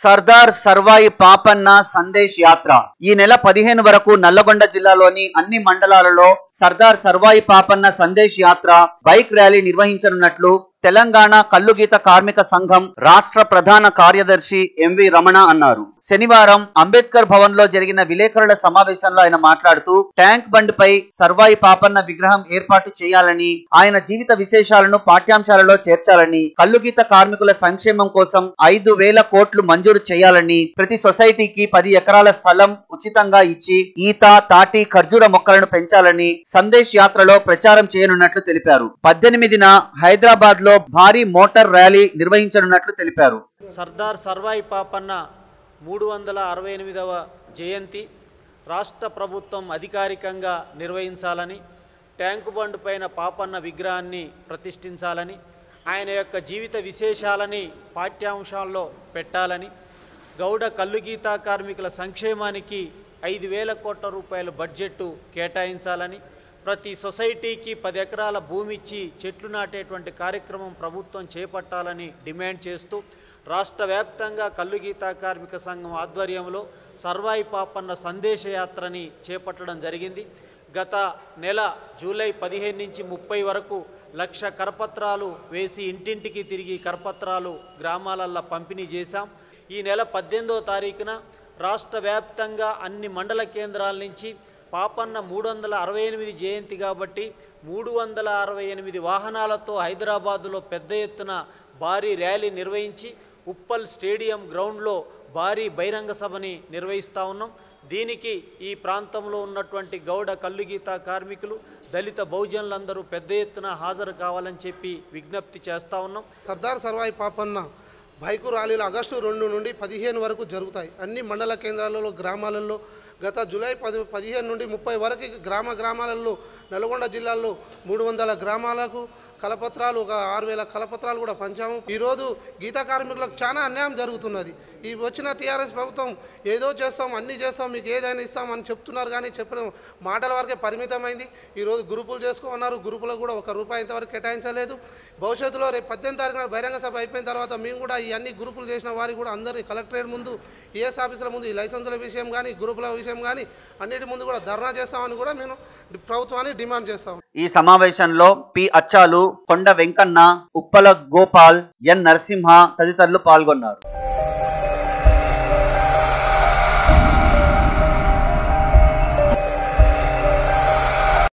సర్దార్ సర్వాయి పాపన్న సందేశ్ యాత్ర ఈ నెల పదిహేను వరకు నల్లగొండ జిల్లాలోని అన్ని మండలాలలో సర్దార్ సర్వాయి పాపన్న సందేశ్ యాత్ర బైక్ ర్యాలీ నిర్వహించనున్నట్లు తెలంగాణ కల్లుగీత కార్మిక సంఘం రాష్ట్ర ప్రధాన కార్యదర్శి ఎంవి రమణ అన్నారు శనివారం అంబేద్కర్ భవన్ లో జరిగిన విలేకరుల సమావేశంలో ఆయన మాట్లాడుతూ ట్యాంక్ బండ్ పై సర్వాయి పాపన్న విగ్రహం ఏర్పాటు చేయాలని ఆయన జీవిత విశేషాలను పాఠ్యాంశాలలో చేర్చాలని కల్లుగీత కార్మికుల సంక్షేమం కోసం ఐదు వేల కోట్లు మంజూరు చేయాలని ప్రతి సొసైటీకి పది ఎకరాల స్థలం ఉచితంగా ఇచ్చి ఈత తాటి ఖర్జూర మొక్కలను పెంచాలని సందేశ్ యాత్రలో ప్రచారం చేయనున్నట్లు తెలిపారు పద్దెనిమిదిన హైదరాబాద్ లో భారీ మోటార్ ర్యాలీ నిర్వహించనున్నట్లు తెలిపారు సర్దార్ సర్వాయి పాపన్న మూడు వందల అరవై ఎనిమిదవ జయంతి రాష్ట్ర ప్రభుత్వం అధికారికంగా నిర్వహించాలని ట్యాంకు బండ్ పైన పాపన్న విగ్రహాన్ని ప్రతిష్ఠించాలని ఆయన యొక్క జీవిత విశేషాలని పాఠ్యాంశాల్లో పెట్టాలని గౌడ కల్లుగీత కార్మికుల సంక్షేమానికి ఐదు వేల కోట్ల రూపాయల బడ్జెట్టు కేటాయించాలని ప్రతి సొసైటీకి పది ఎకరాల భూమి ఇచ్చి చెట్లు నాటేటువంటి కార్యక్రమం ప్రభుత్వం చేపట్టాలని డిమాండ్ చేస్తూ రాష్ట్ర వ్యాప్తంగా కల్లుగీత కార్మిక సంఘం ఆధ్వర్యంలో సర్వాయి పాపన్న సందేశయాత్రని చేపట్టడం జరిగింది గత నెల జూలై పదిహేను నుంచి ముప్పై వరకు లక్ష కరపత్రాలు వేసి ఇంటింటికి తిరిగి కరపత్రాలు గ్రామాలల్లో పంపిణీ చేశాం ఈ నెల పద్దెనిమిదవ తారీఖున రాష్ట్ర వ్యాప్తంగా అన్ని మండల కేంద్రాల నుంచి పాపన్న మూడు వందల అరవై ఎనిమిది జయంతి కాబట్టి మూడు వందల అరవై ఎనిమిది వాహనాలతో హైదరాబాదులో పెద్ద ఎత్తున భారీ ర్యాలీ నిర్వహించి ఉప్పల్ స్టేడియం గ్రౌండ్లో భారీ బహిరంగ సభని నిర్వహిస్తూ ఉన్నాం దీనికి ఈ ప్రాంతంలో ఉన్నటువంటి గౌడ కల్లుగీత కార్మికులు దళిత బహుజనులందరూ పెద్ద ఎత్తున హాజరు కావాలని చెప్పి విజ్ఞప్తి చేస్తూ ఉన్నాం సర్దార్ సర్వాయి పాపన్న బైకు ర్యాలీలు ఆగస్టు రెండు నుండి పదిహేను వరకు జరుగుతాయి అన్ని మండల కేంద్రాలలో గ్రామాలలో గత జూలై పది పదిహేను నుండి ముప్పై వరకు గ్రామ గ్రామాలలో నల్గొండ జిల్లాలో మూడు వందల గ్రామాలకు కలపత్రాలు ఒక ఆరు వేల కలపత్రాలు కూడా పంచాము ఈరోజు గీతా కార్మికులకు చాలా అన్యాయం జరుగుతున్నది ఈ వచ్చిన టీఆర్ఎస్ ప్రభుత్వం ఏదో చేస్తాం అన్నీ చేస్తాం మీకు ఏదైనా ఇస్తాం అని చెప్తున్నారు కానీ చెప్పిన మాటల వరకే పరిమితమైంది ఈరోజు గ్రూపులు చేసుకోమన్నారు గ్రూపులకు కూడా ఒక రూపాయి ఇంతవరకు కేటాయించలేదు భవిష్యత్తులో రేపు పద్దెనిమిది తారీఖున బహిరంగ సభ అయిపోయిన తర్వాత మేము కూడా ఈ అన్ని గ్రూపులు చేసిన వారికి కూడా అందరినీ కలెక్టరేట్ ముందు ఈఎస్ ఆఫీసుల ముందు ఈ లైసెన్సుల విషయం కానీ గ్రూపుల విషయం కానీ అన్నిటి ముందు కూడా ధర్నా చేస్తామని కూడా మేము ప్రభుత్వాన్ని డిమాండ్ చేస్తాం ఈ సమావేశంలో పి అచ్చాలు కొండ వెంకన్న ఉప్పల గోపాల్ ఎన్ నరసింహ తదితరులు పాల్గొన్నారు